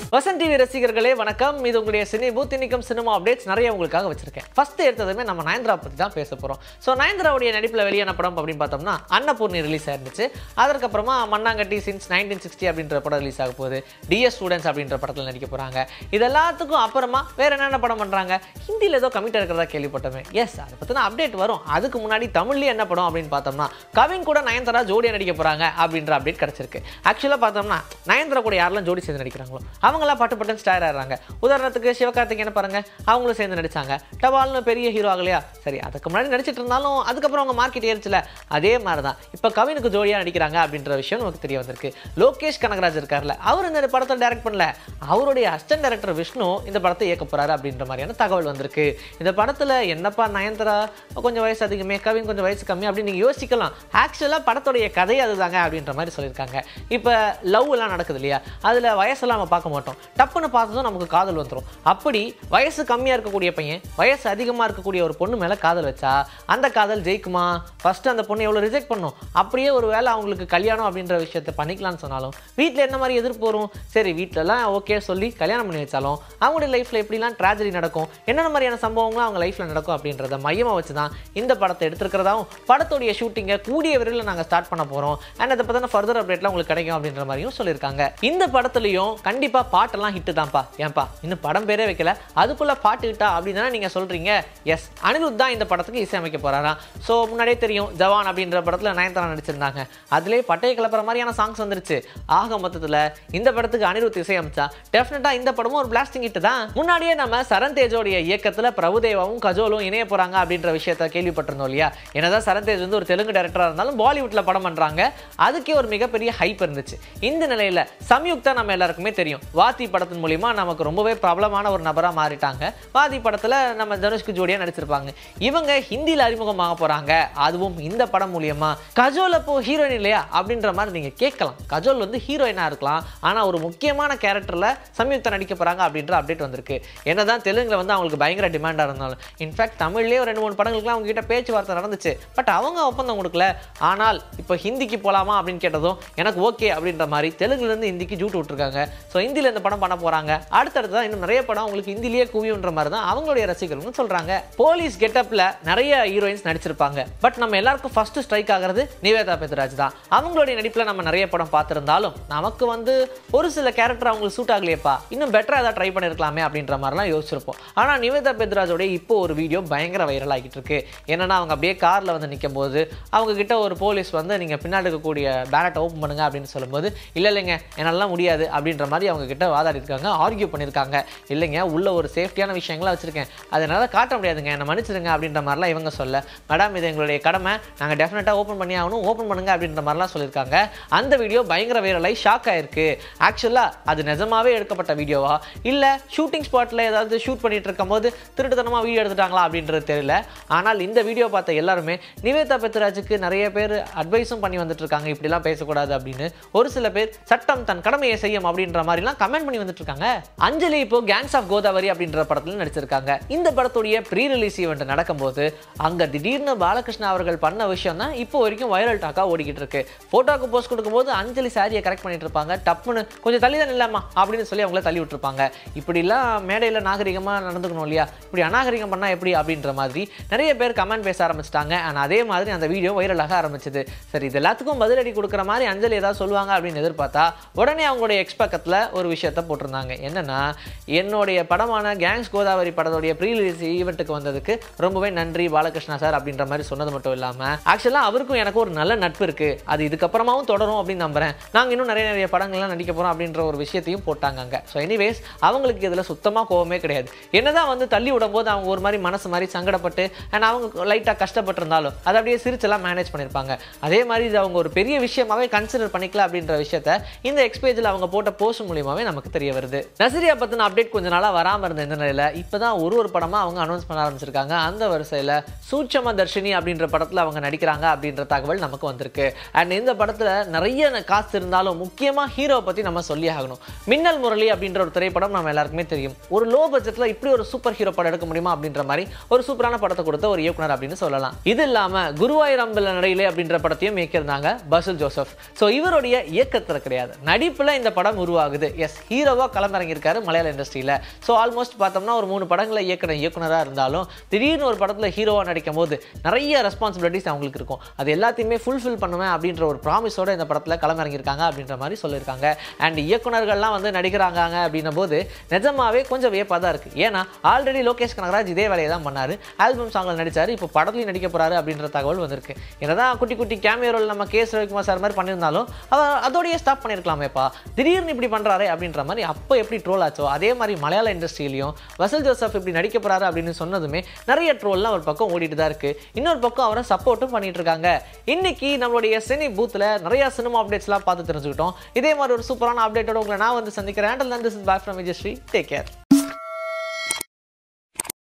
Vasan TV ரசிகர்களே வணக்கம் இது உங்களுடைய சினி பூத் இன்னைக்கும் சினிமா அப்டேட்ஸ் நிறைய உங்களுக்காக வச்சிருக்கேன் ஃபர்ஸ்ட் எடுத்ததுமே நம்ம நயன்தரா பற்றி தான் பேச போகிறோம் ஸோ நயன்தராவுடைய நடிப்பில் வெளியான படம் அப்படின்னு பார்த்தோம்னா அன்னபூர்ணி ரிலீஸ் ஆயிருந்துச்சு அதற்கப்புறமா மண்ணாங்கட்டி சின்ஸ் நைன்டீன் சிக்ஸ்டி அப்படின்ற படம் ரிலீஸ் ஆக போகுது டிஎஸ் ஸ்டூடெண்ட்ஸ் அப்படின்ற படத்தில் நடிக்க போகிறாங்க இது எல்லாத்துக்கும் அப்புறமா வேற என்னென்ன படம் பண்ணுறாங்க ஹிந்தியில் ஏதோ கமிட் இருக்கிறதா கேள்விப்பட்டோமே எஸ் அதை பற்றின அப்டேட் வரும் அதுக்கு முன்னாடி தமிழ்லேயே என்ன படம் அப்படின்னு பார்த்தோம்னா கவின் கூட நயன்தாரா ஜோடியாக நடிக்க போகிறாங்க அப்படின்ற அப்டேட் கிடச்சிருக்கு ஆக்சுவலாக பார்த்தோம்னா நயன்தாரா கூட யாரெல்லாம் ஜோடி சேர்ந்து நடிக்கிறாங்களோ அவங்களாம் பட்டு பட்டுன்னு ஸ்டார் ஆகிறாங்க உதாரணத்துக்கு சிவகார்த்திகேயனை பாருங்க அவங்களும் சேர்ந்து நடிச்சாங்க டபால்னு பெரிய ஹீரோ ஆகலையா சரி அதுக்கு முன்னாடி நடிச்சிட்டு இருந்தாலும் அதுக்கப்புறம் அவங்க மார்க்கெட் ஏறிச்சுல அதே மாதிரி தான் இப்போ கவினுக்கு ஜோடியாக நடிக்கிறாங்க அப்படின்ற விஷயம் நமக்கு தெரிய வந்திருக்கு லோகேஷ் கனகராஜ் இருக்கார்ல அவர் இந்த படத்தை டைரக்ட் பண்ணல அவருடைய அசிஸ்டன்ட் டைரக்டர் விஷ்ணு இந்த படத்தை இயக்க போறாரு அப்படின்ற மாதிரியான தகவல் வந்திருக்கு இந்த படத்தில் என்னப்பா நயன்தரா கொஞ்சம் வயசு அதிகமே கவின் கொஞ்சம் வயசு கம்மி அப்படின்னு நீங்கள் யோசிக்கலாம் ஆக்சுவலாக படத்துடைய கதை அதுதாங்க அப்படின்ற மாதிரி சொல்லியிருக்காங்க இப்போ லவ் எல்லாம் நடக்குது இல்லையா அதில் வயசெல்லாம் நம்ம பார்க்க மாட்டோம் டப்புன்னு பார்த்ததும் நமக்கு காதல் வந்துடும் அப்படி வயசு கம்மியாக இருக்கக்கூடிய பையன் வயசு அதிகமாக இருக்கக்கூடிய ஒரு பொண்ணு மேலே காதல் வச்சா அந்த காதல் ஜெயிக்குமா ஃபர்ஸ்ட் அந்த பொண்ணு எவ்வளோ ரிஜெக்ட் பண்ணும் அப்படியே ஒரு வேளை அவங்களுக்கு கல்யாணம் அப்படின்ற விஷயத்த பண்ணிக்கலாம்னு சொன்னாலும் வீட்டில் என்ன மாதிரி எதிர்ப்பு வரும் சரி வீட்டிலலாம் ஓகே சொல்லி கல்யாணம் பண்ணி வச்சாலும் அவங்களுடைய லைஃப்பில் எப்படிலாம் ட்ராஜடி நடக்கும் என்னென்ன மாதிரியான சம்பவங்களும் அவங்க லைஃப்பில் நடக்கும் அப்படின்றத மையமாக வச்சு தான் இந்த படத்தை எடுத்திருக்கிறதாவும் படத்துடைய ஷூட்டிங்கை கூடிய விரைவில் நாங்கள் ஸ்டார்ட் பண்ண போகிறோம் அண்ட் அதை பற்றின ஃபர்தர் அப்டேட்லாம் உங்களுக்கு கிடைக்கும் அப்படின்ற மாதிரியும் சொல்லியிருக்காங்க இந்த படத்துலையும் கண்டிப்பாக பாட்டெல்லாம் ஹிட்டு தான்ப்பா ஏன்பா இன்னும் படம் பேரே வைக்கல அதுக்குள்ளே பாட்டு ஹிட்டா அப்படின்னு தானே நீங்கள் சொல்கிறீங்க எஸ் அனிருத் தான் இந்த படத்துக்கு இசையமைக்க போகிறாராம் ஸோ முன்னாடியே தெரியும் ஜவான் அப்படின்ற படத்தில் நயன்தாரா நடிச்சிருந்தாங்க அதிலே பட்டையை கிளப்புற மாதிரியான சாங்ஸ் வந்துருச்சு ஆக மொத்தத்தில் இந்த படத்துக்கு அனிருத் இசையமைச்சா டெஃபினட்டாக இந்த படமும் ஒரு பிளாஸ்டிங் ஹிட் தான் முன்னாடியே நம்ம சரண் தேஜோடைய இயக்கத்தில் பிரபுதேவாவும் கஜோலும் இணைய போகிறாங்க அப்படின்ற விஷயத்த கேள்விப்பட்டிருந்தோம் இல்லையா என்னதான் சரண் தேஜ் வந்து ஒரு தெலுங்கு டேரக்டராக இருந்தாலும் பாலிவுட்டில் படம் பண்ணுறாங்க அதுக்கே ஒரு மிகப்பெரிய ஹைப் இருந்துச்சு இந்த நிலையில் சம்யுக்தா நம்ம எல்லாருக்குமே தெரியும் வாத்தி படத்தின் மூலிமா நமக்கு ரொம்பவே பிரபலமான ஒரு நபராக மாறிட்டாங்க வாதி படத்தில் நம்ம தனுஷ்க்கு ஜோடியாக நடிச்சிருப்பாங்க இவங்க ஹிந்தியில் அறிமுகமாக போகிறாங்க அதுவும் இந்த படம் மூலியமா கஜோல் அப்போ ஹீரோயின் இல்லையா அப்படின்ற மாதிரி நீங்கள் கேட்கலாம் கஜோல் வந்து ஹீரோயினாக இருக்கலாம் ஆனால் ஒரு முக்கியமான கேரக்டரில் சம்யுக்தா நடிக்க போகிறாங்க அப்படின்ற அப்டேட் வந்திருக்கு என்னதான் தெலுங்குல வந்து அவங்களுக்கு பயங்கர டிமாண்டாக இருந்தாலும் இன்ஃபேக்ட் தமிழ்லேயே ஒரு ரெண்டு மூணு படங்களுக்குலாம் அவங்க கிட்ட பேச்சுவார்த்தை நடந்துச்சு பட் அவங்க ஒப்பந்தம் கொடுக்கல ஆனால் இப்போ ஹிந்திக்கு போகலாமா அப்படின்னு கேட்டதும் எனக்கு ஓகே அப்படின்ற மாதிரி தெலுங்குலேருந்து ஹிந்திக்கு ஜூட் விட்டுருக்காங்க ஸோ ஹிந்தியில் இந்த படம் பண்ண போகிறாங்க அடுத்தடுத்து தான் இன்னும் நிறைய படம் உங்களுக்கு ஹிந்திலேயே குவியுன்ற மாதிரி தான் அவங்களுடைய ரசிகர்களும் சொல்கிறாங்க போலீஸ் கெட்டப்பில் நிறைய ஹீரோயின்ஸ் நடிச்சிருப்பாங்க பட் நம்ம எல்லாருக்கும் ஃபர்ஸ்ட் ஸ்ட்ரைக் ஆகிறது நிவேதா பெத்ராஜ் தான் அவங்களுடைய நடிப்பில் நம்ம நிறைய படம் பார்த்துருந்தாலும் நமக்கு வந்து ஒரு சில கேரக்டர் அவங்களுக்கு சூட் ஆகலையேப்பா இன்னும் பெட்டராக ஏதாவது ட்ரை பண்ணியிருக்கலாமே அப்படின்ற மாதிரிலாம் யோசிச்சிருப்போம் ஆனால் நிவேதா பெத்ராஜோடைய இப்போ ஒரு வீடியோ பயங்கர வைரல் ஆகிட்டு இருக்கு என்னன்னா அவங்க அப்படியே காரில் வந்து நிற்கும் போது அவங்க கிட்ட ஒரு போலீஸ் வந்து நீங்கள் பின்னாடி இருக்கக்கூடிய பேனட்டை ஓப்பன் பண்ணுங்க அப்படின்னு சொல்லும்போது இல்லை இல்லைங்க என்னாலாம் முடியாது அப்படின்ற மாதிரி அவங்க கிட்ட வாதாடி இருக்காங்க ஆர்கியூ பண்ணியிருக்காங்க இல்லைங்க உள்ள ஒரு சேஃப்டியான விஷயங்கள்லாம் வச்சிருக்கேன் அதனால காட்ட முடியாதுங்க என்னை மன்னிச்சிடுங்க அப்படின்ற மாதிரிலாம் இவங்க சொல்ல மேடம் இது எங்களுடைய கடமை நாங்கள் டெஃபினட்டாக ஓப்பன் பண்ணி ஆகணும் ஓப்பன் பண்ணுங்க அப்படின்ற மாதிரிலாம் சொல்லியிருக்காங்க அந்த வீடியோ பயங்கர வைரலாகி ஷாக் ஆயிருக்கு ஆக்சுவலாக அது நிஜமாவே எடுக்கப்பட்ட வீடியோவா இல்லை ஷூட்டிங் ஸ்பாட்டில் ஏதாவது ஷூட் பண்ணிட்டு இருக்கும்போது திருட்டுத்தனமாக வீடியோ எடுத்துட்டாங்களா அப்படின்றது தெரியல ஆனால் இந்த வீடியோ பார்த்த எல்லாருமே நிவேதா பெத்ராஜுக்கு நிறைய பேர் அட்வைஸும் பண்ணி வந்துட்டு இருக்காங்க இப்படிலாம் பேசக்கூடாது அப்படின்னு ஒரு சில பேர் சட்டம் தன் கடமையை செய்யும் அப்படின்ற மாதிரிலாம் கமெண்ட் பண்ணி வந்துட்டு இருக்காங்க அஞ்சலி இப்போ கேங்ஸ் ஆஃப் கோதாவரி அப்படின்ற படத்தில் நடிச்சிருக்காங்க இந்த படத்துடைய ப்ரீ ரிலீஸ் ஈவெண்ட் நடக்கும்போது அங்க திடீர்னு பாலகிருஷ்ணா அவர்கள் பண்ண விஷயம் தான் இப்போ வரைக்கும் வைரல் டாக்கா ஓடிக்கிட்டு இருக்கு போட்டோக்கு போஸ்ட் கொடுக்கும்போது அஞ்சலி சாரியை கரெக்ட் பண்ணிட்டு இருப்பாங்க டப்புன்னு கொஞ்சம் தள்ளி தான் இல்லாமா அப்படின்னு சொல்லி அவங்கள தள்ளி விட்டுருப்பாங்க இப்படிலாம் மேடையில் நாகரிகமாக நடந்துக்கணும் இல்லையா இப்படி அநாகரிகம் பண்ணால் எப்படி அப்படின்ற மாதிரி நிறைய பேர் கமெண்ட் பேச ஆரம்பிச்சிட்டாங்க அண்ட் அதே மாதிரி அந்த வீடியோ வைரலாக ஆரம்பிச்சது சரி இது எல்லாத்துக்கும் பதிலடி கொடுக்குற மாதிரி அஞ்சலி ஏதாவது சொல்லுவாங்க அப்படின்னு எதிர்பார்த்தா உடனே அவங்களுடைய எக்ஸ் பக்கத்தில் ஒரு விஷயத்த போட்டிருந்தாங்க என்னன்னா என்னுடைய படமான கேங்ஸ் கோதாவரி படத்துடைய ப்ரீ ரிலீஸ் ஈவெண்ட்டுக்கு வந்ததுக்கு ரொம்பவே நன்றி பாலகிருஷ்ணா சார் அப்படின்ற மாதிரி சொன்னது மட்டும் இல்லாமல் ஆக்சுவலாக அவருக்கும் எனக்கு ஒரு நல்ல நட்பு இருக்கு அது இதுக்கப்புறமாவும் தொடரும் அப்படின்னு நம்புறேன் நாங்கள் இன்னும் நிறைய நிறைய படங்கள்லாம் நடிக்க போகிறோம் அப்படின்ற ஒரு விஷயத்தையும் போட்டாங்க அங்கே ஸோ எனிவேஸ் அவங்களுக்கு இதில் சுத்தமாக கோவமே கிடையாது என்னதான் வந்து தள்ளி விடும்போது அவங்க ஒரு மாதிரி மனசு மாதிரி சங்கடப்பட்டு அண்ட் அவங்க லைட்டாக கஷ்டப்பட்டிருந்தாலும் அதை அப்படியே சிரிச்செல்லாம் மேனேஜ் பண்ணியிருப்பாங்க அதே மாதிரி இது அவங்க ஒரு பெரிய விஷயமாவே கன்சிடர் பண்ணிக்கல அப்படின்ற விஷயத்த இந்த எக்ஸ்பேஜில் அவங்க போட்ட போஸ்ட் மூலியமாவே நமக்கு தெரிய வருது நசிரியா பற்றின அப்டேட் கொஞ்ச நாளாக வராமல் இருந்த இந்த நிலையில் இப்போ தான் ஒரு ஒரு படமாக அவங்க அனௌன்ஸ் பண்ண ஆரம்பிச்சிருக்காங்க அந்த வரிசையில் சூட்சம தர்ஷினி அப்படின்ற படத்தில் அவங்க நடிக்கிறாங்க அப்படின்ற தகவல் நமக்கு வந்திருக்கு அண்ட் இந்த படத்தில் நிறைய காசு இருந்தாலும் முக்கியமாக ஹீரோ பற்றி நம்ம சொல்லி ஆகணும் மின்னல் முரளி அப்படின்ற ஒரு திரைப்படம் நம்ம எல்லாருக்குமே தெரியும் ஒரு லோ பட்ஜெட்டில் இப்படி ஒரு சூப்பர் ஹீரோ படம் எடுக்க முடியுமா அப்படின்ற மாதிரி ஒரு சூப்பரான படத்தை கொடுத்த ஒரு இயக்குனர் அப்படின்னு சொல்லலாம் இது இல்லாமல் குருவாயூரம்பில் நடையிலே அப்படின்ற படத்தையும் இயக்கியிருந்தாங்க பசுல் ஜோசப் ஸோ இவருடைய இயக்கத்தில் கிடையாது நடிப்பில் இந்த படம் உருவாகுது எஸ் எஸ் ஹீரோவாக களமிறங்கியிருக்காரு மலையாள இண்டஸ்ட்ரியில் ஸோ ஆல்மோஸ்ட் பார்த்தோம்னா ஒரு மூணு படங்களை இயக்குன இயக்குனராக இருந்தாலும் திடீர்னு ஒரு படத்தில் ஹீரோவாக நடிக்கும் போது நிறைய ரெஸ்பான்சிபிலிட்டிஸ் அவங்களுக்கு இருக்கும் அது எல்லாத்தையுமே ஃபுல்ஃபில் பண்ணுவேன் அப்படின்ற ஒரு ப்ராமிஸோட இந்த படத்தில் களமிறங்கியிருக்காங்க அப்படின்ற மாதிரி சொல்லியிருக்காங்க அண்ட் இயக்குனர்கள்லாம் வந்து நடிக்கிறாங்க அப்படின்னும் போது நிஜமாவே கொஞ்சம் வியப்பாக தான் இருக்குது ஏன்னா ஆல்ரெடி லோகேஷ் கனகராஜ் இதே வேலையை தான் பண்ணார் ஆல்பம் சாங்கில் நடிச்சார் இப்போ படத்துலையும் நடிக்க போகிறாரு அப்படின்ற தகவல் வந்திருக்கு என்னதான் குட்டி குட்டி கேமியோ ரோல் நம்ம கேஸ் ரவிக்குமார் சார் மாதிரி பண்ணியிருந்தாலும் அவர் அதோடய ஸ்டாப் பண்ணியிருக்கலாமேப்பா திடீர்னு இப்படி பண்ணுறாரு அப்படின்ற மாதிரி அப்போ எப்படி ட்ரோல் ஆச்சோ அதே மாதிரி மலையாள இண்டஸ்ட்ரியிலையும் வசல் ஜோசப் இப்படி நடிக்க போகிறாரு அப்படின்னு சொன்னதுமே நிறைய ட்ரோல்லாம் ஒரு பக்கம் ஓடிட்டு தான் இருக்குது இன்னொரு பக்கம் அவரை சப்போர்ட்டும் பண்ணிட்டு இருக்காங்க இன்னைக்கு நம்மளுடைய சினி பூத்தில் நிறைய சினிமா அப்டேட்ஸ்லாம் பார்த்து தெரிஞ்சுக்கிட்டோம் இதே மாதிரி ஒரு சூப்பரான அப்டேட்டோட உங்களை நான் வந்து சந்திக்கிறேன் and this is back from Vijayasri take care